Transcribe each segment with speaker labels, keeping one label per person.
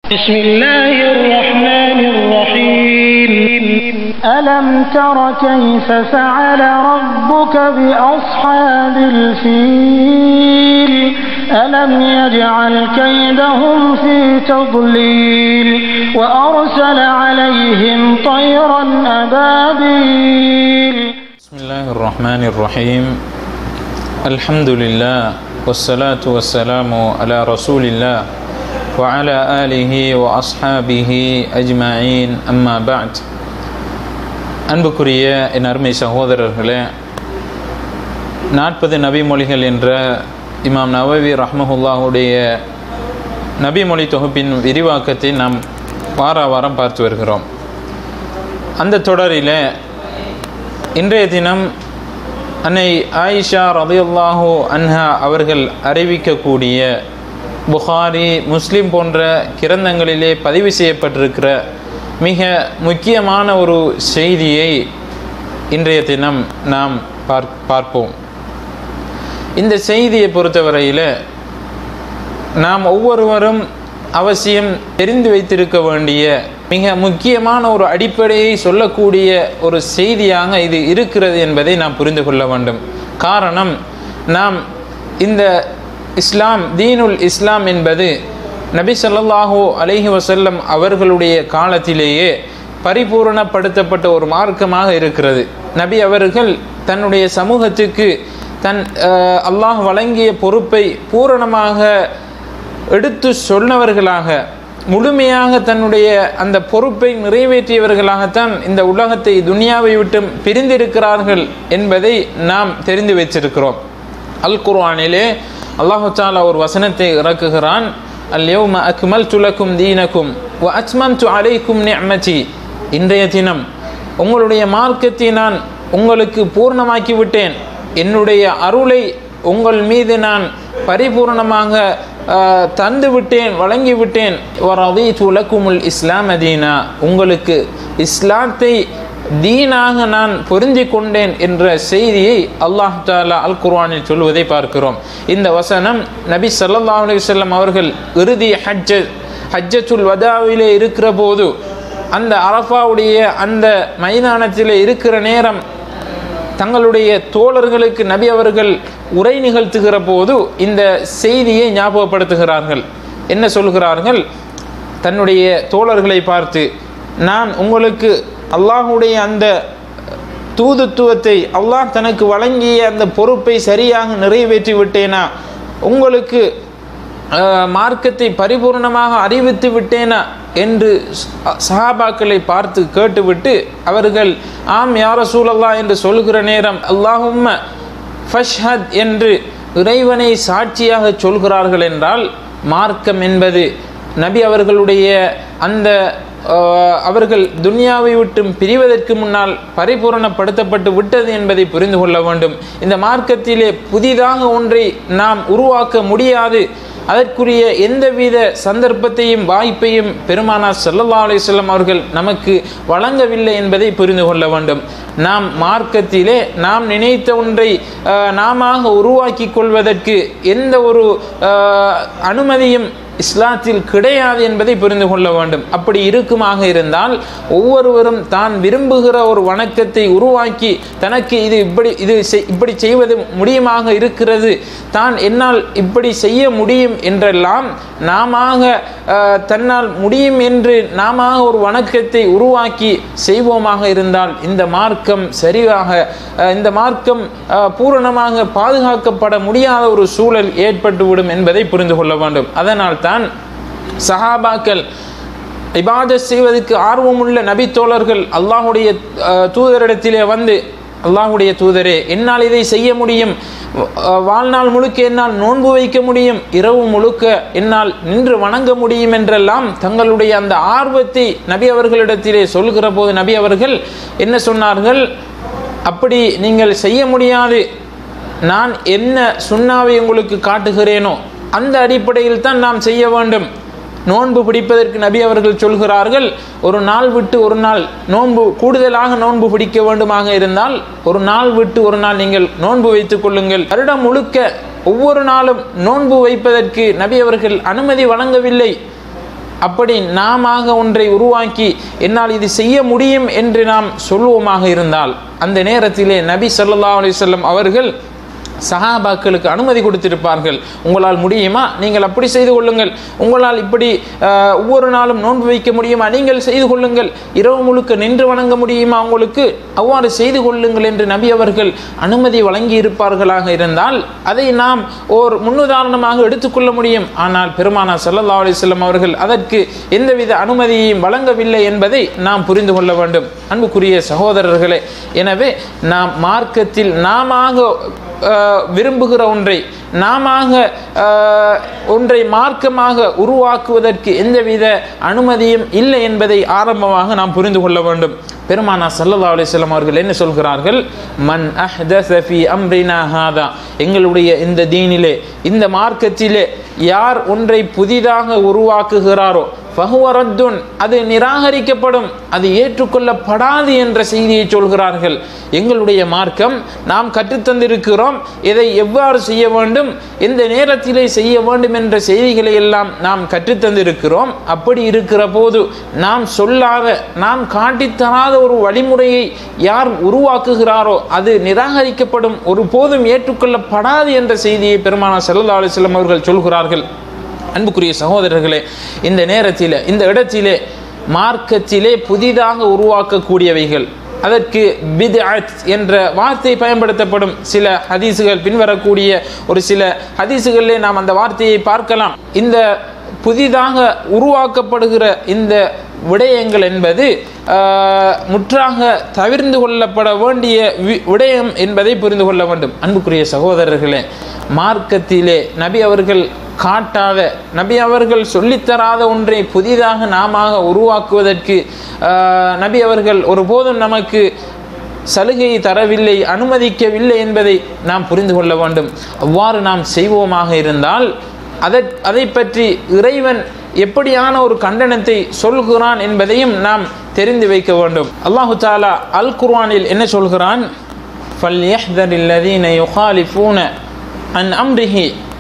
Speaker 1: بسم الله الرحمن الرحيم ألم تر كيف فعل ربك بأصحاب الفيل ألم يجعل كيدهم في تضليل وأرسل عليهم طيرا أبابيل
Speaker 2: بسم الله الرحمن الرحيم الحمد لله والصلاة والسلام على رسول الله وعلى آله وأصحابه أجمعين أما بعد அன்புக்குரிய என் அருமை சகோதரர்களே நாற்பது நபிமொழிகள் என்ற இமாம் நவவி ரஹ்மஹுல்லாஹுடைய நபிமொழி தொகுப்பின் விரிவாக்கத்தை நாம் வார வாரம் பார்த்து வருகிறோம் அந்த தொடரில் இன்றைய தினம் அன்னை ஆயிஷா ரதியுல்லாஹு அன்ஹா அவர்கள் அறிவிக்கக்கூடிய புகாரி முஸ்லிம் போன்ற கிரந்தங்களிலே பதிவு செய்யப்பட்டிருக்கிற மிக முக்கியமான ஒரு செய்தியை இன்றைய தினம் நாம் பார்க் பார்ப்போம் இந்த செய்தியை பொறுத்தவரையில் நாம் ஒவ்வொருவரும் அவசியம் தெரிந்து வைத்திருக்க வேண்டிய மிக முக்கியமான ஒரு அடிப்படையை சொல்லக்கூடிய ஒரு செய்தியாக இது இருக்கிறது என்பதை நாம் புரிந்து கொள்ள வேண்டும் காரணம் நாம் இந்த இஸ்லாம் தீனுல் இஸ்லாம் என்பது நபி ஸல்லல்லாஹு அலைஹி வஸல்லம் அவர்களுடைய காலத்திலேயே பரிபூரணப்படுத்தப்பட்ட ஒரு மார்க்கமாக இருக்கிறது நபி அவர்கள் தன்னுடைய சமூகத்துக்கு தன் அஹ், அல்லாஹ் வழங்கிய பொறுப்பை பூரணமாக எடுத்து சொன்னவர்களாக முழுமையாக தன்னுடைய அந்த பொறுப்பை நிறைவேற்றியவர்களாகத்தான் இந்த உலகத்தை துனியாவை விட்டு பிரிந்திருக்கிறார்கள் என்பதை நாம் தெரிந்து வைத்திருக்கிறோம் அல் குர்ஆனிலே அல்லாஹு தாலா ஒரு வசனத்தை இறக்குகிறான் அல்யௌம அக்மல் துலக்கும் தீனக்கும் வ அச்மம் து அலைக்கும் நிஅமதி இன்றைய தினம் உங்களுடைய மார்க்கத்தை நான் உங்களுக்கு பூர்ணமாக்கி விட்டேன் என்னுடைய அருளை உங்கள் மீது நான் பரிபூர்ணமாக ஆஹ், தந்து விட்டேன் வழங்கி விட்டேன் வரதி துலக்குமுல் இஸ்லாம் அதீனா உங்களுக்கு இஸ்லாத்தை தீனாக நான் பொருந்தி கொண்டேன் என்ற செய்தியை அல்லாஹ் தாலா அல் குர்ஆனில் சொல்வதை பார்க்கிறோம் இந்த வசனம் நபி ஸல்லல்லாஹு அலைஹி வஸல்லம் அவர்கள் இறுதி ஹஜ்ஜ ஹஜ்ஜத்துல் வதாவிலே இருக்கிற போது அந்த அரஃபாவுடைய அந்த மைதானத்தில் இருக்கிற நேரம் தங்களுடைய தோழர்களுக்கு நபி அவர்கள் உரை நிகழ்த்துகிற போது இந்த செய்தியை ஞாபகப்படுத்துகிறார்கள் என்ன சொல்கிறார்கள் தன்னுடைய தோழர்களை பார்த்து நான் உங்களுக்கு அல்லாஹுடைய அந்த தூதுத்துவத்தை அல்லாஹ் தனக்கு வழங்கிய அந்த பொறுப்பை சரியாக நிறைவேற்றி விட்டேனா உங்களுக்கு அஹ், மார்க்கத்தை பரிபூர்ணமாக அறிவித்து விட்டேனா என்று ச- சஹாபாக்களை பார்த்து கேட்டுவிட்டு அவர்கள் ஆம் யார சூழல்லா என்று சொல்கிற நேரம் அல்லாஹும்ம ஃபஷ்ஹத் என்று இறைவனை சாட்சியாக சொல்கிறார்கள் என்றால் மார்க்கம் என்பது நபி அவர்களுடைய அந்த அஹ், அவர்கள் துன்யாவை விட்டும் பிரிவதற்கு முன்னால் பரிபூரணப்படுத்தப்பட்டு விட்டது என்பதை புரிந்து கொள்ள வேண்டும் இந்த மார்க்கத்திலே புதிதாக ஒன்றை நாம் உருவாக்க முடியாது அதற்குரிய எந்தவித சந்தர்ப்பத்தையும் வாய்ப்பையும் பெருமானார் ஸல்லல்லாஹு அலைஹி வஸல்லம் அவர்கள் நமக்கு வழங்கவில்லை என்பதை புரிந்து கொள்ள வேண்டும் நாம் மார்க்கத்திலே நாம் நினைத்த ஒன்றை அஹ், நாமாக உருவாக்கி கொள்வதற்கு எந்த ஒரு அஹ், அனுமதியும் இஸ்லாத்தில் கிடையாது என்பதை புரிந்து கொள்ள வேண்டும் அப்படி இருக்குமாக இருந்தால் ஒவ்வொருவரும் தான் விரும்புகிற ஒரு வணக்கத்தை உருவாக்கி தனக்கு இது இப்படி இது செய்- இப்படி செய்வது முடியுமாக இருக்கிறது தான் என்னால் இப்படி செய்ய முடியும் என்றெல்லாம் நாம தன்னால் முடியும் என்று நாம ஒரு வணக்கத்தை உருவாக்கி செய்வோமாக இருந்தால் இந்த மார்க்கம் சரியாக அஹ், இந்த மார்க்கம் அஹ், பூரணமாக பாதுகாக்கப்பட முடியாத ஒரு சூழல் ஏற்பட்டுவிடும் என்பதை புரிந்து கொள்ள வேண்டும் அதனால் தான் சஹாபாக்கள் இபாதத் செய்வதற்கு ஆர்வமுள்ள நபி தோழர்கள் அல்லாஹுடைய அஹ், தூதரிடத்திலே வந்து அல்லாஹுடைய தூதரே என்னால் இதை செய்ய முடியும் அஹ், வாழ்நாள் முழுக்க என்னால் நோன்பு வைக்க முடியும் இரவு முழுக்க என்னால் நின்று வணங்க முடியும் என்றெல்லாம் தங்களுடைய அந்த ஆர்வத்தை நபி அவர்களிடத்திலே சொல்கிற போது நபி அவர்கள் என்ன சொன்னார்கள் அப்படி நீங்கள் செய்ய முடியாது நான் என்ன சுண்ணாவை உங்களுக்கு காட்டுகிறேனோ அந்த அடிப்படையில் தான் நாம் செய்ய வேண்டும் நோன்பு பிடிப்பதற்கு நபி அவர்கள் சொல்கிறார்கள் ஒரு நாள் விட்டு ஒரு நாள் நோன்பு கூடுதலாக நோன்பு பிடிக்க வேண்டுமாக இருந்தால் ஒரு நாள் விட்டு ஒரு நாள் நீங்கள் நோன்பு வைத்துக் கொள்ளுங்கள் வருடம் முழுக்க ஒவ்வொரு நாளும் நோன்பு வைப்பதற்கு நபி அவர்கள் அனுமதி வழங்கவில்லை அப்படி நாம ஒன்றை உருவாக்கி என்னால் இது செய்ய முடியும் என்று நாம் சொல்லுவோமாக இருந்தால் அந்த நேரத்திலே நபி ஸல்லல்லாஹு அலைஹி வஸல்லம் அவர்கள் சஹாபாக்களுக்கு அனுமதி கொடுத்திருப்பார்கள் உங்களால் முடியுமா நீங்கள் அப்படி செய்து கொள்ளுங்கள் உங்களால் இப்படி ஆஹ், ஒவ்வொரு நாளும் நோன்பு வைக்க முடியுமா நீங்கள் செய்து கொள்ளுங்கள் இரவு முழுக்க நின்று வணங்க முடியுமா உங்களுக்கு அவ்வாறு செய்து கொள்ளுங்கள் என்று நபி அவர்கள் அனுமதி வழங்கி இருப்பார்களாக இருந்தால் அதை நாம் ஓர் முன்னுதாரணமாக எடுத்துக்கொள்ள முடியும் ஆனால் பெருமானா ஸல்லல்லாஹு அலைஹி வஸல்லம் அவர்கள் அதற்கு எந்தவித அனுமதியையும் வழங்கவில்லை என்பதை நாம் புரிந்து கொள்ள வேண்டும் அன்புக்குரிய சகோதரர்களே எனவே நாம் மார்க்கத்தில் நாம ஆஹ் விரும்புகிற ஒன்றை நாம ஒன்றை மார்க்கமாக உருவாக்குவதற்கு எந்தவித அனுமதியும் இல்லை என்பதை ஆரம்பமாக நாம் புரிந்து கொள்ள வேண்டும் பெருமானா சல்லல்லாஹு அலைஹி வஸல்லம் அவர்கள் என்ன சொல்கிறார்கள் மன் அஹ்தஸ ஃபீ அம்ரினா ஹாதா எங்களுடைய இந்த தீனிலே இந்த மார்க்கத்திலே யார் ஒன்றை புதிதாக உருவாக்குகிறாரோ ஃபஹுவ ரத்துன் அது நிராகரிக்கப்படும் அது ஏற்றுக்கொள்ளப்படாது என்ற செய்தியை சொல்கிறார்கள் எங்களுடைய மார்க்கம் நாம் கற்றுத்தந்திருக்கிறோம் இதை எவ்வாறு செய்ய வேண்டும் எந்த நேரத்திலே செய்ய வேண்டும் என்ற செய்திகளை எல்லாம் நாம் கற்றுத்தந்திருக்கிறோம் அப்படி இருக்கிற போது நாம் சொல்லாத நாம் காட்டித்தராத ஒரு வழிமுறையை யார் உருவாக்குகிறாரோ அது நிராகரிக்கப்படும் ஒருபோதும் ஏற்றுக்கொள்ளப்படாது என்ற செய்தியை பெருமானா ஸல்லல்லாஹு அலைஹி வஸல்லம் அவர்கள் சொல்கிறார்கள் அன்புக்குரிய சகோதரர்களே இந்த நேரத்தில் இந்த இடத்திலே மார்க்கத்திலே புதிதாக உருவாக்கக்கூடியவைகள் அதற்கு பித்அத் என்ற வார்த்தை பயன்படுத்தப்படும் சில ஹதீஸுகள் பின்வரக்கூடிய ஒரு சில ஹதீஸுகளிலே நாம் அந்த வார்த்தையை பார்க்கலாம் இந்த புதிதாக உருவாக்கப்படுகிற இந்த விடயங்கள் என்பது ஆஹ், முற்றாக தவிர்ந்து கொள்ளப்பட வேண்டிய வி- விடயம் என்பதை புரிந்து கொள்ள வேண்டும் அன்புக்குரிய சகோதரர்களே மார்க்கத்திலே நபி அவர்கள் காட்டாத நபி அவர்கள் சொல்லித்தராத ஒன்றை புதிதாக நாம உருவாக்குவதற்கு ஆஹ், நபி அவர்கள் ஒருபோதும் நமக்கு சலுகை தரவில்லை அனுமதிக்கவில்லை என்பதை நாம் புரிந்து கொள்ள வேண்டும் அவ்வாறு நாம் செய்வோமாக இருந்தால் அதை அதை பற்றி இறைவன் எப்படியான ஒரு கண்டனத்தை சொல்கிறான் என்பதையும் நாம் தெரிந்து வைக்க வேண்டும் அல்லாஹு தாலா அல் குர்ஆனில் என்ன சொல்கிறான் فَلْيَحْذَرِ الَّذِينَ يُخَالِفُونَ عَنْ أَمْرِهِ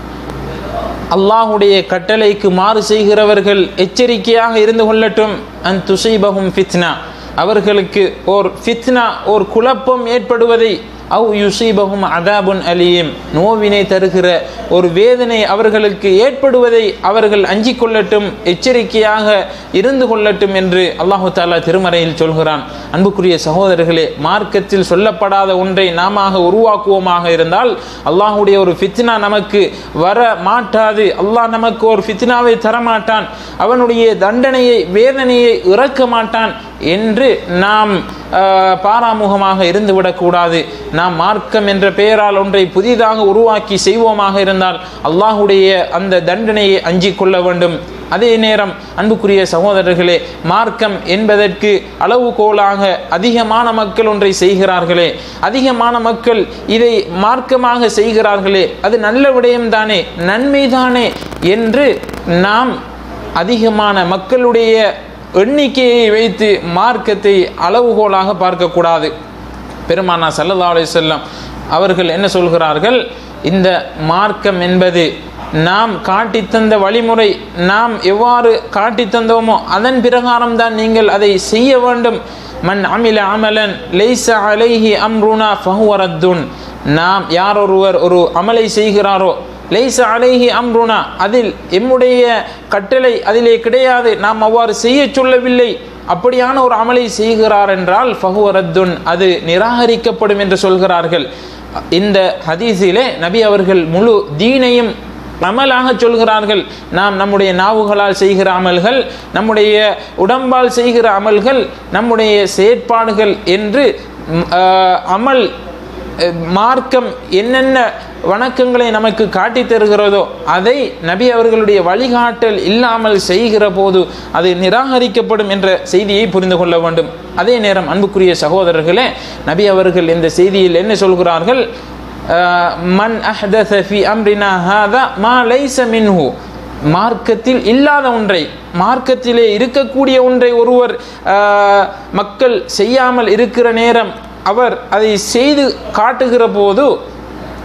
Speaker 2: அல்லாஹுடைய கட்டளைக்கு மாறு செய்கிறவர்கள் எச்சரிக்கையாக இருந்து கொள்ளட்டும் அன் துசைபகும் ஃபித்னா அவர்களுக்கு ஓர் ஃபித்னா ஓர் குழப்பம் ஏற்படுவதை அவ் யுசீபகும் அதாபுன் அலியும் நோவினை தருகிற ஒரு வேதனை அவர்களுக்கு ஏற்படுவதை அவர்கள் அஞ்சிக் கொள்ளட்டும் எச்சரிக்கையாக இருந்து கொள்ளட்டும் என்று அல்லாஹு தாலா திருமறையில் சொல்கிறான் அன்புக்குரிய சகோதரர்களே மார்க்கத்தில் சொல்லப்படாத ஒன்றை நாம உருவாக்குவோமாக இருந்தால் அல்லாஹுடைய ஒரு ஃபித்னா நமக்கு வர மாட்டாது அல்லாஹ் நமக்கு ஒரு ஃபித்னாவை தரமாட்டான் அவனுடைய தண்டனையை வேதனையை இறக்க மாட்டான் என்று நாம் ஆஹ், பாராமுகமாக இருந்து விடக்கூடாது நாம் மார்க்கம் என்ற பெயரால் ஒன்றை புதிதாக உருவாக்கி செய்வோமாக இருந்தால் அல்லாஹுடைய அந்த தண்டனையை அஞ்சிக் கொள்ள வேண்டும் அதே நேரம் அன்புக்குரிய சகோதரர்களே மார்க்கம் என்பதற்கு அளவுகோலாக அதிகமான மக்கள் ஒன்றை செய்கிறார்களே அதிகமான மக்கள் இதை மார்க்கமாக செய்கிறார்களே அது நல்ல விடயம்தானே நன்மைதானே என்று நாம் அதிகமான மக்களுடைய எண்ணிக்கையை வைத்து மார்க்கத்தை அளவுகோலாக பார்க்கக்கூடாது பெருமானா சல்லல்லா அலைஹி வஸல்லம் அவர்கள் என்ன சொல்கிறார்கள் இந்த மார்க்கம் என்பது நாம் காட்டித்தந்த வழிமுறை நாம் எவ்வாறு காட்டித்தந்தோமோ அதன் பிரகாரம் தான் நீங்கள் அதை செய்ய வேண்டும் மன் அமில அமலன் லைஸ அலைஹி அம்ருனா ஃபஹுவரத்துன் நாம் யார் ஒருவர் ஒரு அமலை செய்கிறாரோ லைஸ அலைஹி அம்ருனா அதில் எம்முடைய கட்டளை அதிலே கிடையாது நாம் அவ்வாறு செய்ய சொல்லவில்லை அப்படியான ஒரு அமலை செய்கிறார் என்றால் ஃபஹுவரத்துன் அது நிராகரிக்கப்படும் என்று சொல்கிறார்கள் இந்த ஹதீஸிலே நபி அவர்கள் முழு தீனையும் அமலாக சொல்கிறார்கள் நாம் நம்முடைய நாவுகளால் செய்கிற அமல்கள் நம்முடைய உடம்பால் செய்கிற அமல்கள் நம்முடைய செயற்பாடுகள் என்று ம், ஆஹ், அமல் அஹ், மார்க்கம் என்னென்ன வணக்கங்களை நமக்கு காட்டித் தருகிறதோ அதை நபி அவர்களுடைய வழிகாட்டல் இல்லாமல் செய்கிற போது அது நிராகரிக்கப்படும் என்ற செய்தியை புரிந்து கொள்ள வேண்டும் அதே நேரம் அன்புக்குரிய சகோதரர்களே நபி அவர்கள் இந்த செய்தியில் என்ன சொல்கிறார்கள் அஹ், மன் அஹ்தஸ ஃபி அம்ரினா ஹாதா மா லைஸ மின்ஹு மார்க்கத்தில் இல்லாத ஒன்றை மார்க்கத்திலே இருக்கக்கூடிய ஒன்றை ஒருவர் ஆஹ், மக்கள் செய்யாமல் இருக்கிற நேரம் அவர் அதை செய்து காட்டுகிற போது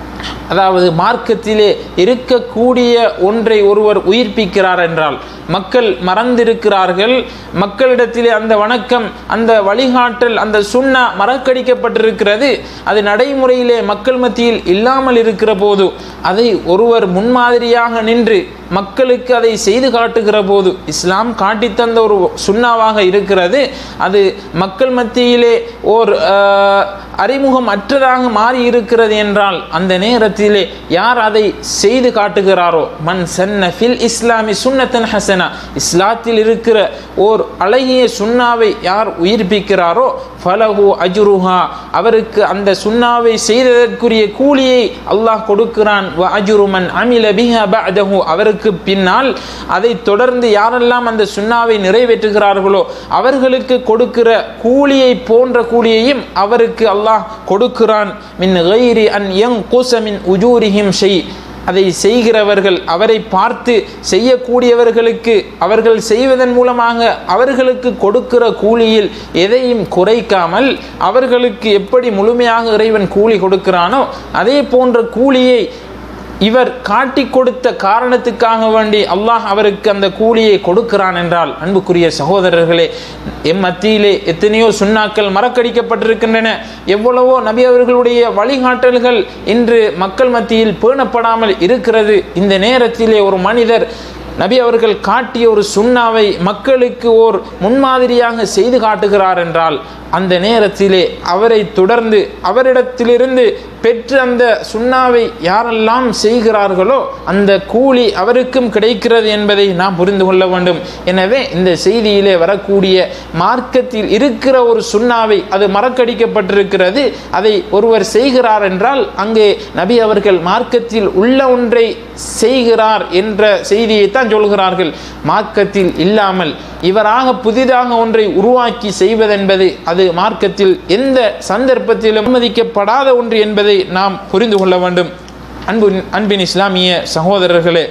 Speaker 2: அதாவது மார்க்கத்திலே இருக்கக்கூடிய ஒன்றை ஒருவர் உயிர்ப்பிக்கிறார் என்றால் மக்கள் மறந்திருக்கிறார்கள் மக்களிடத்திலே அந்த வணக்கம் அந்த வழிகாட்டல் அந்த சுண்ணா மறக்கடிக்கப்பட்டிருக்கிறது அது நடைமுறையிலே மக்கள் மத்தியில் இல்லாமல் இருக்கிற போது அதை ஒருவர் முன்மாதிரியாக நின்று மக்களுக்கு அதை செய்து காட்டுகிற போது இஸ்லாம் காட்டித்தந்த ஒரு சுண்ணாவாக இருக்கிறது அது மக்கள் மத்தியிலே ஓர் ஆஹ், அறிமுகம் அற்றதாக மாறி இருக்கிறது என்றால் அந்த நேரத்திலே யார் அதை செய்து காட்டுகிறாரோ மன் சன்ன ஃபில் இஸ்லாமி சுன்னத்தன் ஹசனா இஸ்லாத்தில் இருக்கிற ஓர் அழகிய சுண்ணாவை யார் உயிர்ப்பிக்கிறாரோ ஃபலஹு அஜுருஹா அவருக்கு அந்த சுண்ணாவை செய்ததற்குரிய கூலியை அல்லாஹ் கொடுக்கிறான் வ அஜுருமன் அமில பிஹா பஅதஹு அவருக்கு பின்னால் அதை தொடர்ந்து யாரெல்லாம் அந்த சுண்ணாவை நிறைவேற்றுகிறார்களோ அவர்களுக்கு கொடுக்கிற கூலியை போன்ற கூலியையும் அவருக்கு அல்லாஹ் கொடுக்கிறான் மின் கைரி அன் யங் மின் உஜூரிஹிம் ஷெய் அதை செய்கிறவர்கள் அவரை பார்த்து செய்யக்கூடியவர்களுக்கு அவர்கள் செய்வதன் மூலமாக அவர்களுக்கு கொடுக்கிற கூலியில் எதையும் குறைக்காமல் அவர்களுக்கு எப்படி முழுமையாக இறைவன் கூலி கொடுக்கிறானோ அதே போன்ற கூலியை இவர் காட்டி கொடுத்த காரணத்துக்காக வேண்டி அல்லாஹ் அவருக்கு அந்த கூலியை கொடுக்கிறான் என்றால் அன்புக்குரிய சகோதரர்களே எம் மத்தியிலே எத்தனையோ சுண்ணாக்கள் மறக்கடிக்கப்பட்டிருக்கின்றன எவ்வளவோ நபி அவர்களுடைய வழிகாட்டல்கள் இன்று மக்கள் மத்தியில் பேணப்படாமல் இருக்கிறது இந்த நேரத்திலே ஒரு மனிதர் நபி அவர்கள் காட்டிய ஒரு சுண்ணாவை மக்களுக்கு ஓர் முன்மாதிரியாக செய்து காட்டுகிறார் என்றால் அந்த நேரத்திலே அவரை தொடர்ந்து அவரிடத்திலிருந்து பெற்று அந்த சுண்ணாவை யாரெல்லாம் செய்கிறார்களோ அந்த கூலி அவருக்கும் கிடைக்கிறது என்பதை நாம் புரிந்து கொள்ள வேண்டும் எனவே இந்த செய்தியிலே வரக்கூடிய மார்க்கத்தில் இருக்கிற ஒரு சுண்ணாவை அது மறக்கடிக்கப்பட்டிருக்கிறது அதை ஒருவர் செய்கிறார் என்றால் அங்கே நபி அவர்கள் மார்க்கத்தில் உள்ள ஒன்றை செய்கிறார் என்ற செய்தியைத்தான் சொல்கிறார்கள் மார்க்கத்தில் இல்லாமல் இவராக புதிதாக ஒன்றை உருவாக்கி செய்வதென்பது அது மார்க்கத்தில் எந்த சந்தர்ப்பத்திலும் அனுமதிக்கப்படாத ஒன்று என்பதை நாம் புரிந்து கொள்ள வேண்டும் அன்பு அன்பின் இஸ்லாமிய சகோதரர்களே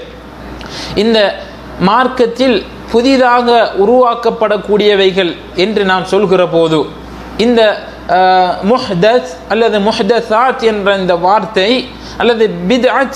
Speaker 2: இந்த மார்க்கத்தில் புதிதாக உருவாக்கப்படக்கூடியவைகள் என்று நாம் சொல்கிற போது இந்த அஹ், முஹ்தத் அல்லது முஹ்தசாத் என்ற இந்த வார்த்தை அல்லது பித்அத்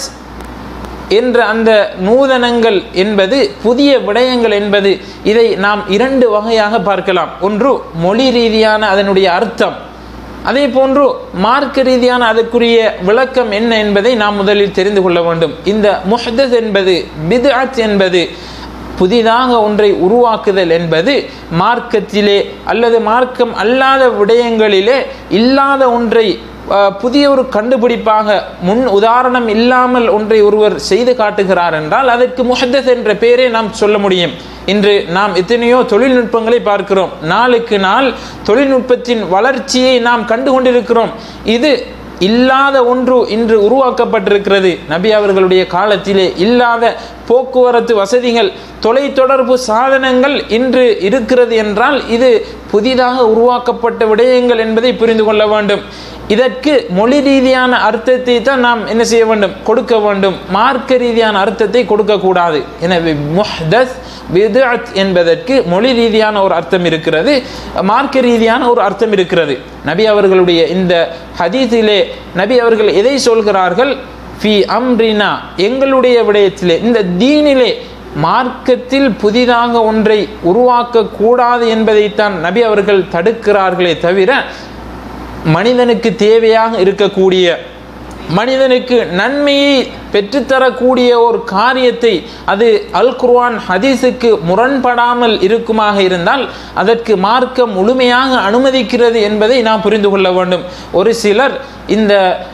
Speaker 2: என்ற அந்த நூதனங்கள் என்பது புதிய விடயங்கள் என்பது இதை நாம் இரண்டு வகையாக பார்க்கலாம் ஒன்று மொழி ரீதியான அதனுடைய அர்த்தம் அதே போன்று மார்க்க ரீதியான அதற்குரிய விளக்கம் என்ன என்பதை நாம் முதலில் தெரிந்து கொள்ள வேண்டும் இந்த முஹ்தத் என்பது பித்அத் என்பது புதிதாக ஒன்றை உருவாக்குதல் என்பது மார்க்கத்திலே அல்லது மார்க்கம் அல்லாத விடயங்களிலே இல்லாத ஒன்றை அஹ், புதிய ஒரு கண்டுபிடிப்பாக முன் உதாரணம் இல்லாமல் ஒன்றை ஒருவர் செய்து காட்டுகிறார் என்றால் அதற்கு முஹத்தத் என்ற பெயரை நாம் சொல்ல முடியும் இன்று நாம் எத்தனையோ தொழில்நுட்பங்களை பார்க்கிறோம் நாளுக்கு நாள் தொழில்நுட்பத்தின் வளர்ச்சியை நாம் கண்டு கொண்டிருக்கிறோம் இது இல்லாத ஒன்று இன்று உருவாக்கப்பட்டிருக்கிறது நபி அவர்களுடைய காலத்திலே இல்லாத போக்குவரத்து வசதிகள் தொலைத்தொடர்பு சாதனங்கள் இன்று இருக்கிறது என்றால் இது புதிதாக உருவாக்கப்பட்ட விடயங்கள் என்பதை புரிந்து கொள்ள வேண்டும் இதற்கு மொழி ரீதியான அர்த்தத்தை தான் நாம் என்ன செய்ய வேண்டும் கொடுக்க வேண்டும் மார்க்க ரீதியான அர்த்தத்தை கொடுக்கக்கூடாது எனவே முஹ்தஸ் பித்அத் என்பதற்கு மொழி ரீதியான ஒரு அர்த்தம் இருக்கிறது மார்க்க ரீதியான ஒரு அர்த்தம் இருக்கிறது நபி அவர்களுடைய இந்த ஹதீஸிலே நபி அவர்கள் எதை சொல்கிறார்கள் ஃபி அம்ரினா எங்களுடைய விடயத்திலே இந்த தீனிலே மார்க்கத்தில் புதிதாக ஒன்றை உருவாக்க கூடாது என்பதைத்தான் நபி அவர்கள் தடுக்கிறார்களே தவிர மனிதனுக்கு தேவையாக இருக்கக்கூடிய மனிதனுக்கு நன்மையை பெற்றுத்தரக்கூடிய ஒரு காரியத்தை அது அல் குர்ஆன் ஹதீஸுக்கு முரண்படாமல் இருக்குமாக இருந்தால் அதற்கு மார்க்கம் முழுமையாக அனுமதிக்கிறது என்பதை நாம் புரிந்து கொள்ள வேண்டும் ஒரு சிலர் இந்த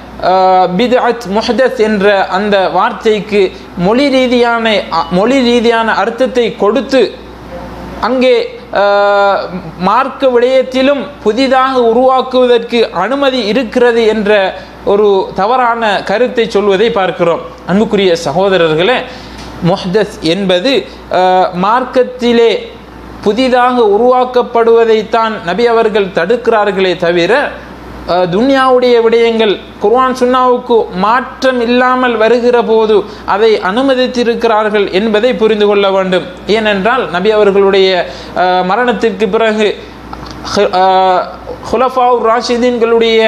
Speaker 2: பித்அத் முஹதத் என்ற அந்த வார்த்தைக்கு மொழி ரீதியான மொழி ரீதியான அர்த்தத்தை கொடுத்து அங்கே ஆஹ், மார்க்க விடயத்திலும் புதிதாக உருவாக்குவதற்கு அனுமதி இருக்கிறது என்ற ஒரு தவறான கருத்தை சொல்வதை பார்க்கிறோம் அன்புக்குரிய சகோதரர்களே முஹ்தஸ் என்பது ஆஹ், மார்க்கத்திலே புதிதாக உருவாக்கப்படுவதைத்தான் நபி அவர்கள் தடுக்கிறார்களே தவிர அஹ், துன்யாவுடைய விடயங்கள் குர்ஆன் சுன்னாவுக்கு மாற்றம் இல்லாமல் வருகிற போது அதை அனுமதித்திருக்கிறார்கள் என்பதை புரிந்து கொள்ள வேண்டும் ஏனென்றால் நபி அவர்களுடைய அஹ், மரணத்திற்கு பிறகு ஹுலஃபாவு ராஷிதீன்களுடைய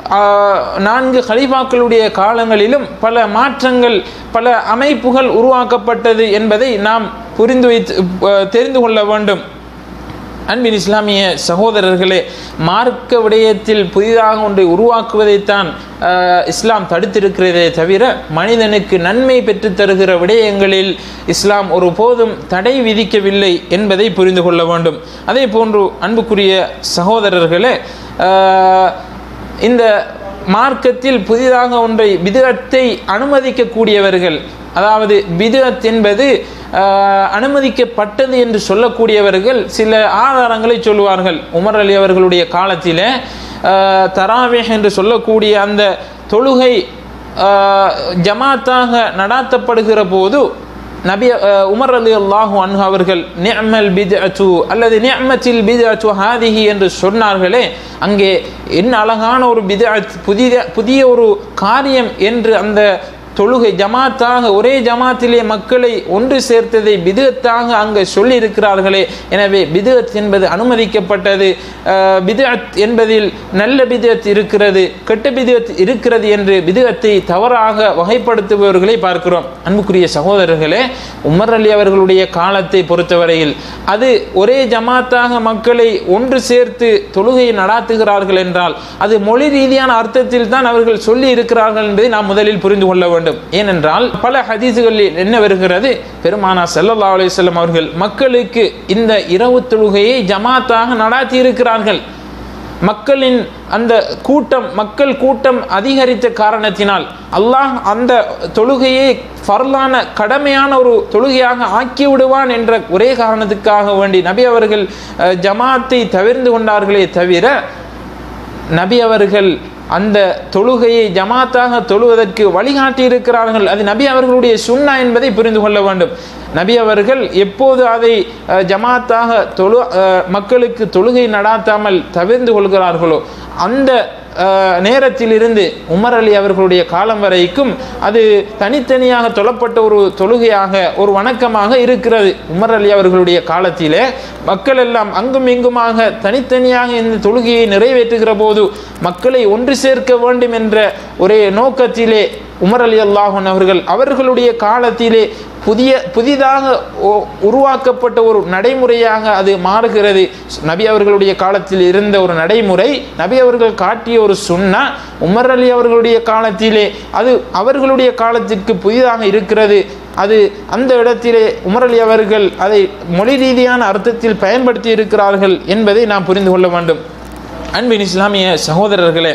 Speaker 2: ஆஹ், நான்கு ஹலிஃபாக்களுடைய காலங்களிலும் பல மாற்றங்கள் பல அமைப்புகள் உருவாக்கப்பட்டது என்பதை நாம் புரிந்து வைத்து அஹ், தெரிந்து கொள்ள வேண்டும் அன்பின் இஸ்லாமிய சகோதரர்களே மார்க்க விடயத்தில் புதிதாக ஒன்றை உருவாக்குவதைத்தான் ஆஹ், இஸ்லாம் தடுத்திருக்கிறதே தவிர மனிதனுக்கு நன்மை பெற்றுத் தருகிற விடயங்களில் இஸ்லாம் ஒருபோதும் தடை விதிக்கவில்லை என்பதை புரிந்து கொள்ள வேண்டும் அதே போன்று அன்புக்குரிய சகோதரர்களே ஆஹ், இந்த மார்க்கத்தில் புதிதாக ஒன்றை பிதுஅத்தை அனுமதிக்கக்கூடியவர்கள் அதாவது பிதுஅத் என்பது ஆஹ், அனுமதிக்கப்பட்டது என்று சொல்லக்கூடியவர்கள் சில ஆதாரங்களை சொல்லுவார்கள் உமர் அலி அவர்களுடைய காலத்திலே ஆஹ், தராவேஹ் என்று சொல்லக்கூடிய அந்த தொழுகை ஆஹ், ஜமாத்தாக நடாத்தப்படுகிற போது நபி அஹ், உமர் அலி அல்லாஹூ அன்ஹு அவர்கள் நிஅமல் பித்அத்து அல்லது நிஅமத்தில் பித்அத்து ஹாதிஹி என்று சொன்னார்களே அங்கே என்ன அழகான ஒரு பித்அத் புதிய புதிய ஒரு காரியம் என்று அந்த தொழுகை ஜமாத்தாக ஒரே ஜமாத்திலே மக்களை ஒன்று சேர்த்ததை பிதுஅத்தாக அங்கே சொல்லி இருக்கிறார்களே எனவே பிதுஅத் என்பது அனுமதிக்கப்பட்டது அஹ், பிதுஅத் என்பதில் நல்ல பிதுஅத் இருக்கிறது கெட்ட பிதுஅத் இருக்கிறது என்று பிதுஅத்தை தவறாக வகைப்படுத்துபவர்களை பார்க்கிறோம் அன்புக்குரிய சகோதரர்களே உமர் அலி அவர்களுடைய காலத்தை பொறுத்தவரையில் அது ஒரே ஜமாத்தாக மக்களை ஒன்று சேர்த்து தொழுகையை நடாத்துகிறார்கள் என்றால் அது மொழி ரீதியான அர்த்தத்தில் தான் அவர்கள் சொல்லி இருக்கிறார்கள் என்பதை நாம் முதலில் புரிந்து கொள்ள வேண்டும் ஏனென்றால் பல ஹதீசுகளில் என்ன வருகிறது பெருமானா ஸல்லல்லாஹு அலைஹி வஸல்லம் அவர்கள் மக்களுக்கு இந்த இரவு தொழுகையை ஜமாத்தாக நடாத்தி இருக்கிறார்கள் மக்களின் அந்த கூட்டம் மக்கள் கூட்டம் அதிகரித்த காரணத்தினால் அல்லாஹ் அந்த தொழுகையை ஃபர்லான கடமையான ஒரு தொழுகையாக ஆக்கி விடுவான் என்ற ஒரே காரணத்துக்காக வேண்டி நபி அவர்கள் அஹ், ஜமாத்தை தவிர்ந்து கொண்டார்களே தவிர நபி அவர்கள் அந்த தொழுகையை ஜமாத்தாக தொழுவதற்கு வழிகாட்டி இருக்கிறார்கள் அது நபி அவர்களுடைய சுன்னா என்பதை புரிந்து கொள்ள வேண்டும் நபி அவர்கள் எப்போது அதை அஹ், ஜமாத்தாக தொழு அஹ், மக்களுக்கு தொழுகை நடாத்தாமல் தவிர்ந்து கொள்கிறார்களோ அந்த அஹ், நேரத்திலிருந்து உமர் அலி அவர்களுடைய காலம் வரைக்கும் அது தனித்தனியாக தொழப்பட்ட ஒரு தொழுகையாக ஒரு வணக்கமாக இருக்கிறது உமர் அலி அவர்களுடைய காலத்திலே மக்கள் எல்லாம் அங்கும் இங்குமாக தனித்தனியாக இந்த தொழுகையை நிறைவேற்றுகிற போது மக்களை ஒன்று சேர்க்க வேண்டும் என்ற ஒரே நோக்கத்திலே உமர் அலி அல்லாஹன் அவர்கள் அவர்களுடைய காலத்திலே புதிய புதிதாக ஒ- உருவாக்கப்பட்ட ஒரு நடைமுறையாக அது மாறுகிறது நபி அவர்களுடைய காலத்தில் இருந்த ஒரு நடைமுறை நபி அவர்கள் காட்டிய ஒரு சுன்னா உமர் அலி அவர்களுடைய காலத்திலே அது அவர்களுடைய காலத்திற்கு புதிதாக இருக்கிறது அது அந்த இடத்திலே உமர் அலி அவர்கள் அதை மொழி ரீதியான அர்த்தத்தில் பயன்படுத்தி இருக்கிறார்கள் என்பதை நாம் புரிந்து கொள்ள வேண்டும் அன்பின் இஸ்லாமிய சகோதரர்களே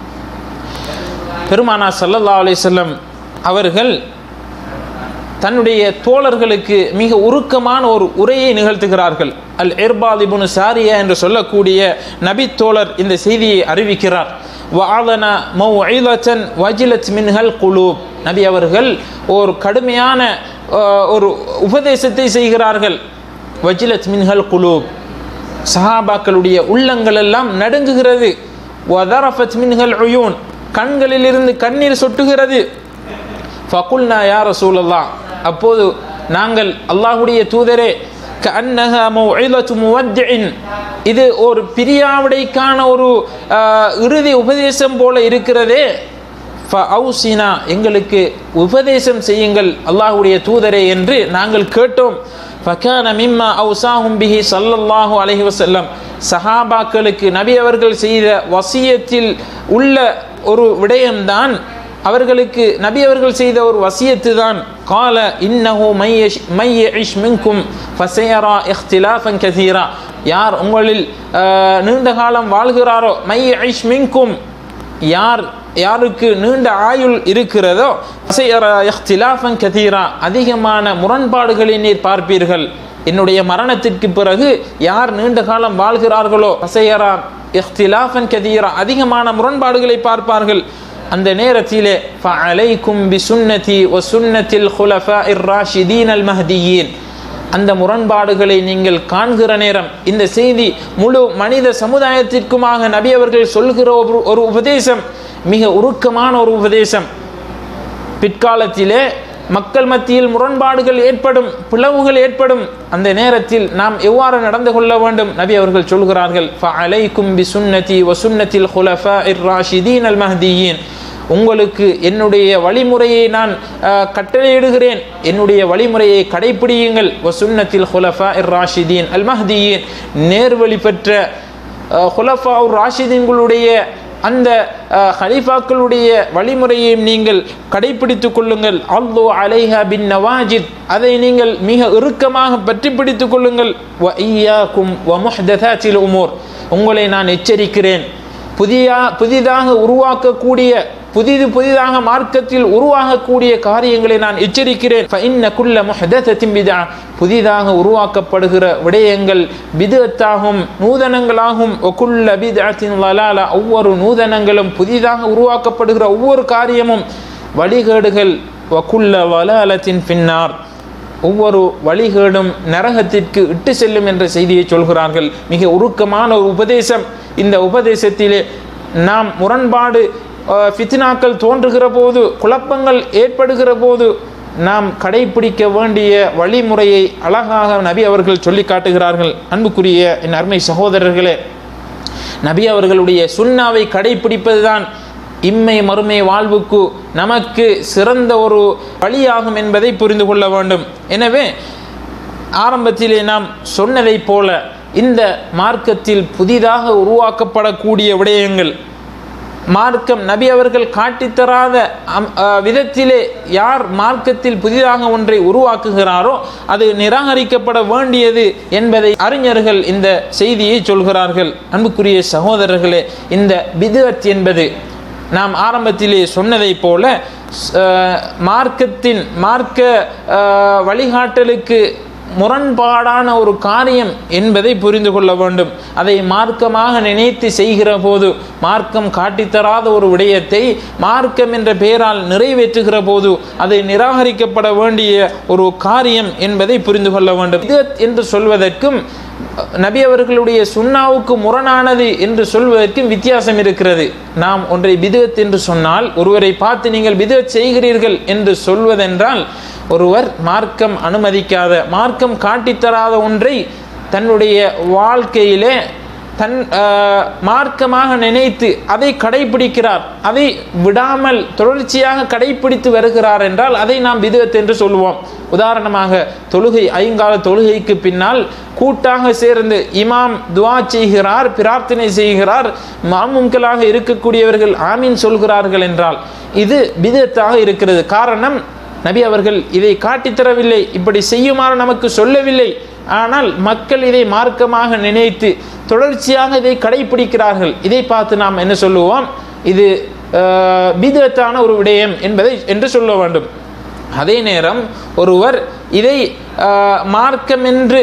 Speaker 2: பெருமானா ஸல்லல்லாஹு அலைஹி வஸல்லம் அவர்கள் தன்னுடைய தோழர்களுக்கு மிக உருக்கமான ஒரு உரையை நிகழ்த்துகிறார்கள் அல் இர்பாத் இப்னு சாரியா என்று சொல்லக்கூடிய நபி தோழர் இந்த செய்தியை அறிவிக்கிறார் வஅதன மௌஇலத்தன் வஜிலத் மின்ஹல் குலூப் நபி அவர்கள் ஒரு கடுமையான அஹ், ஒரு உபதேசத்தை செய்கிறார்கள் வஜிலத் மின்ஹல் குலூப் சஹாபாக்களுடைய உள்ளங்கள் எல்லாம் நடுங்குகிறது வதரஃபத் மின்ஹல் உயூன் கண்களிலிருந்து கண்ணீர் சொட்டுகிறது ஃபகுல்னா யா ரசூலல்லா அப்போது நாங்கள் அல்லாஹ்வுடைய தூதரே கஅன்னஹா மௌஇலத்து முவஜ்ஜின் இது ஒரு பிரியாவிடைக்கான ஒரு ஆஹ், இறுதி உபதேசம் போல இருக்கிறதே ஃபஅவுசினா எங்களுக்கு உபதேசம் செய்யுங்கள் அல்லாஹ்வுடைய தூதரே என்று நாங்கள் கேட்டோம் ஃபகான மிம்மா அவுசாஹும் பிஹி ஸல்லல்லாஹு அலைஹி வஸல்லம் சஹாபாக்களுக்கு நபி அவர்கள் செய்த வசியத்தில் உள்ள ஒரு விடயம்தான் அவர்களுக்கு நபி அவர்கள் செய்த ஒரு வசியத்து தான் கால இன்னஹு மையஷ் மையிஷ் மின்கும் ஃபசயரா இஹ்திலாஃபன் கதீரா யார் உங்களில் ஆஹ், நீண்ட காலம் வாழ்கிறாரோ மையிஷ் மின்கும் யார் யாருக்கு நீண்ட ஆயுள் இருக்கிறதோ ஃபசயரா இஹ்திலாஃபன் கதீரா அதிகமான முரண்பாடுகளை நீர் பார்ப்பீர்கள் என்னுடைய மரணத்திற்கு பிறகு யார் நீண்ட காலம் வாழ்கிறார்களோ ஃபசயரா இஹ்திலாஃபன் கதீரா அதிகமான முரண்பாடுகளை பார்ப்பார்கள் அந்த நேரத்திலே ஃபஅலைக்கும் பிசுன்னதி வ சுன்னத்தில் ஹுலஃபாஇர் ராஷிதீன் அல் மஹ்தியீன் அந்த முரண்பாடுகளை நீங்கள் காண்கிற நேரம் இந்த செய்தி முழு மனித சமுதாயத்திற்குமாக நபி அவர்கள் சொல்கிற ஒரு ஒரு உபதேசம் மிக உருக்கமான ஒரு உபதேசம் பிற்காலத்திலே மக்கள் மத்தியில் முரண்பாடுகள் ஏற்படும் பிளவுகள் ஏற்படும் அந்த நேரத்தில் நாம் எவ்வாறு நடந்து கொள்ள வேண்டும் நபி அவர்கள் சொல்கிறார்கள் ஃபஅலைக்கும் பிசுன்னதி வசுன்னத்தில் ஹுலஃபாஇர் ராஷிதீன் அல் மஹ்தியீன் உங்களுக்கு என்னுடைய வழிமுறையை நான் அஹ், கட்டளையிடுகிறேன் என்னுடைய வழிமுறையை கடைப்பிடியுங்கள் வசுன்னத்தில் ஹுலஃபா இர் ராஷிதீன் அல் மஹ்தியீன் நேர்வழி பெற்ற ஹுலஃபா ராஷிதீன்களுடைய அந்த அஹ், ஹலீஃபாக்களுடைய வழிமுறையையும் நீங்கள் கடைப்பிடித்துக் கொள்ளுங்கள் அல்லோ அலைஹா பின் நவாஜித் அதை நீங்கள் மிக இறுக்கமாக பற்றி பிடித்துக் கொள்ளுங்கள் வ ஈயாக்கும் வ முஹ்ததாத்தில் உமூர் உங்களை நான் எச்சரிக்கிறேன் புதிய புதிதாக உருவாக்கக்கூடிய புதிது புதிதாக மார்க்கத்தில் உருவாகக்கூடிய காரியங்களை நான் எச்சரிக்கிறேன் فإن كل محدثة بدعة புதிதாக உருவாக்கப்படுகிற விடயங்கள் பிதத்தாகும் நூதனங்களாகும் ஒக்குள்ள பிதத்தின் வலால ஒவ்வொரு நூதனங்களும் புதிதாக உருவாக்கப்படுகிற ஒவ்வொரு காரியமும் வழிகேடுகள் வக்குள்ள வலாலத்தின் பின்னார் ஒவ்வொரு வழிகேடும் நரகத்திற்கு இட்டு செல்லும் என்ற செய்தியை சொல்கிறார்கள் மிக உருக்கமான ஒரு உபதேசம் இந்த உபதேசத்திலே நாம் முரண்பாடு அஹ், ஃபித்னாக்கள் தோன்றுகிற போது குழப்பங்கள் ஏற்படுகிற போது நாம் கடைபிடிக்க வேண்டிய வழிமுறையை அழகாக நபி அவர்கள் சொல்லி காட்டுகிறார்கள் அன்புக்குரிய என் அருமை சகோதரர்களே நபி அவர்களுடைய சுண்ணாவை கடைபிடிப்பதுதான் இம்மை மறுமை வாழ்வுக்கு நமக்கு சிறந்த ஒரு வழியாகும் என்பதை புரிந்து கொள்ள வேண்டும் எனவே ஆரம்பத்திலே நாம் சொன்னதைப் போல இந்த மார்க்கத்தில் புதிதாக உருவாக்கப்படக்கூடிய விடயங்கள் மார்க்கம் நபி அவர்கள் காட்டித்தராத அம்- அ, விதத்திலே யார் மார்க்கத்தில் புதிதாக ஒன்றை உருவாக்குகிறாரோ அது நிராகரிக்கப்பட வேண்டியது என்பதை அறிஞர்கள் இந்த செய்தியை சொல்கிறார்கள் அன்புக்குரிய சகோதரர்களே இந்த பிதுஅத் என்பது நாம் ஆரம்பத்திலே சொன்னதைப் போல ஸ்- அ, மார்க்கத்தின் மார்க்க அ, வழிகாட்டலுக்கு முரண்பாடான ஒரு காரியம் என்பதை புரிந்து கொள்ள வேண்டும் அதை மார்க்கமாக நினைத்து செய்கிற போது மார்க்கம் காட்டித்தராத ஒரு விடயத்தை மார்க்கம் என்ற பெயரால் நிறைவேற்றுகிற போது அது நிராகரிக்கப்பட வேண்டிய ஒரு காரியம் என்பதை புரிந்து கொள்ள வேண்டும் இது என்று சொல்வதற்கும் நபி அவர்களுடைய சுண்ணாவுக்கு முரணானது என்று சொல்வதற்கும் வித்தியாசம் இருக்கிறது நாம் ஒன்றை பிதுவத் என்று சொன்னால் ஒருவரை பார்த்து நீங்கள் பிதுவத் செய்கிறீர்கள் என்று சொல்வதென்றால் ஒருவர் மார்க்கம் அனுமதிக்காத மார்க்கம் காட்டித்தராத ஒன்றை தன்னுடைய வாழ்க்கையிலே தன் ஆஹ், மார்க்கமாக நினைத்து அதை கடைபிடிக்கிறார் அதை விடாமல் தொடர்ச்சியாக கடைபிடித்து வருகிறார் என்றால் அதை நாம் பிதுவத் என்று சொல்லுவோம் உதாரணமாக தொழுகை ஐங்கால தொழுகைக்கு பின்னால் கூட்டாக சேர்ந்து இமாம் துவா செய்கிறார் பிரார்த்தனை செய்கிறார் மாமும்களாக இருக்கக்கூடியவர்கள் ஆமீன் சொல்கிறார்கள் என்றால் இது பிதத்தாக இருக்கிறது காரணம் நபி அவர்கள் இதை காட்டித் தரவில்லை இப்படி செய்யுமாறு நமக்கு சொல்லவில்லை ஆனால் மக்கள் இதை மார்க்கமாக நினைத்து தொடர்ச்சியாக இதை கடைபிடிக்கிறார்கள் இதை பார்த்து நாம் என்ன சொல்லுவோம் இது ஆஹ், பிதத்தான ஒரு விடயம் என்பதை என்று சொல்ல வேண்டும் அதே நேரம் ஒருவர் இதை ஆஹ், மார்க்கம் என்று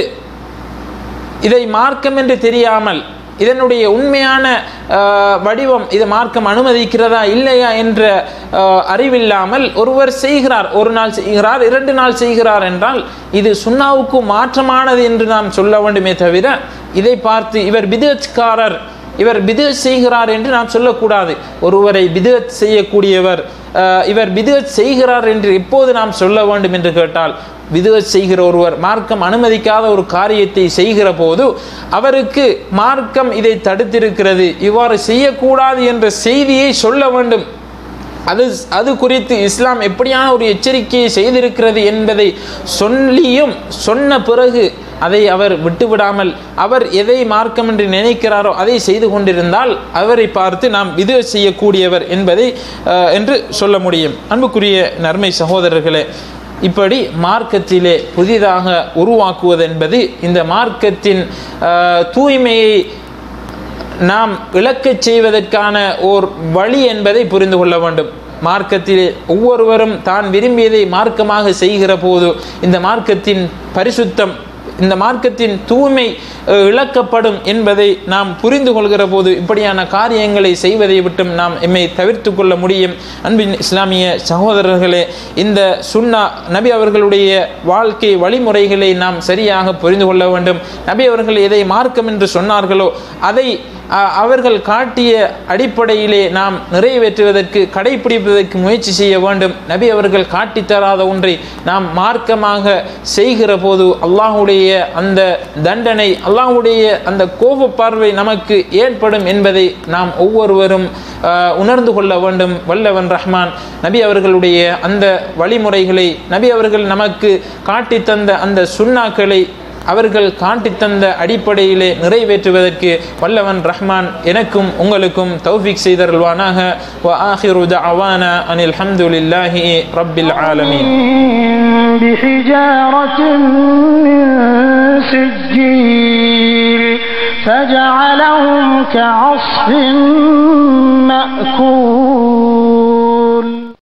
Speaker 2: இதை மார்க்கம் என்று தெரியாமல் இதனுடைய உண்மையான ஆஹ், வடிவம் இது மார்க்கம் அனுமதிக்கிறதா இல்லையா என்ற ஆஹ், அறிவில்லாமல் ஒருவர் செய்கிறார் ஒரு நாள் செய்கிறார் இரண்டு நாள் செய்கிறார் என்றால் இது சுண்ணாவுக்கு மாற்றமானது என்று நாம் சொல்ல வேண்டுமே தவிர இதை பார்த்து இவர் பிதத்காரர் இவர் பிதத் செய்கிறார் என்று நாம் சொல்லக்கூடாது ஒருவரை பிதத் செய்யக்கூடியவர் ஆஹ், இவர் பிதத் செய்கிறார் என்று எப்போது நாம் சொல்ல வேண்டும் என்று கேட்டால் விதுவத் செய்கிற ஒருவர் மார்க்கம் அனுமதிக்காத ஒரு காரியத்தை செய்கிற போது அவருக்கு மார்க்கம் இதை தடுத்திருக்கிறது இவ்வாறு செய்யக்கூடாது என்ற செய்தியை சொல்ல வேண்டும் அது அது குறித்து இஸ்லாம் எப்படியான ஒரு எச்சரிக்கையை செய்திருக்கிறது என்பதை சொல்லியும் சொன்ன பிறகு அதை அவர் விட்டுவிடாமல் அவர் எதை மார்க்கம் என்று நினைக்கிறாரோ அதை செய்து கொண்டிருந்தால் அவரை பார்த்து நாம் விது செய்யக்கூடியவர் என்பதை அஹ், என்று சொல்ல முடியும் அன்புக்குரிய நன்மை சகோதரர்களே இப்படி மார்க்கத்திலே புதிதாக உருவாக்குவது என்பது இந்த மார்க்கத்தின் அஹ், தூய்மையை நாம் இழக்கச் செய்வதற்கான ஓர் வழி என்பதை புரிந்து கொள்ள வேண்டும் மார்க்கத்திலே ஒவ்வொருவரும் தான் விரும்பியதை மார்க்கமாக செய்கிற போது இந்த மார்க்கத்தின் பரிசுத்தம் இந்த மார்க்கத்தின் தூய்மை அஹ், இழக்கப்படும் என்பதை நாம் புரிந்து கொள்கிற போது இப்படியான காரியங்களை செய்வதை விட்டும் நாம் எம்மை தவிர்த்து கொள்ள முடியும் அன்பின் இஸ்லாமிய சகோதரர்களே இந்த சுன்னா நபி அவர்களுடைய வாழ்க்கை வழிமுறைகளை நாம் சரியாக புரிந்து கொள்ள வேண்டும் நபி அவர்கள் எதை மார்க்கம் என்று சொன்னார்களோ அதை அஹ், அவர்கள் காட்டிய அடிப்படையிலே நாம் நிறைவேற்றுவதற்கு கடைபிடிப்பதற்கு முயற்சி செய்ய வேண்டும் நபி அவர்கள் காட்டித் தராத ஒன்றை நாம் மார்க்கமாக செய்கிற போது அல்லாஹுடைய அந்த தண்டனை அல்லாஹுடைய அந்த கோப பார்வை நமக்கு ஏற்படும் என்பதை நாம் ஒவ்வொருவரும் அஹ், உணர்ந்து கொள்ள வேண்டும் வல்லவன் ரஹ்மான் நபி அவர்களுடைய அந்த வழிமுறைகளை நபி அவர்கள் நமக்கு காட்டித் தந்த அந்த சுண்ணாக்களை அவர்கள் காட்டித் தந்த அடிப்படையிலே நிறைவேற்றுவதற்கு வல்லவன் ரஹ்மான் எனக்கும் உங்களுக்கும் தௌஃபிக் செய்தருள்வானாக வ ஆஹிரு தஅவானா அனில் ஹம்துலில்லாஹி ரப்பில் ஆலமீன்
Speaker 1: بحجارة من سجيل فجعلهم كعصف مأكول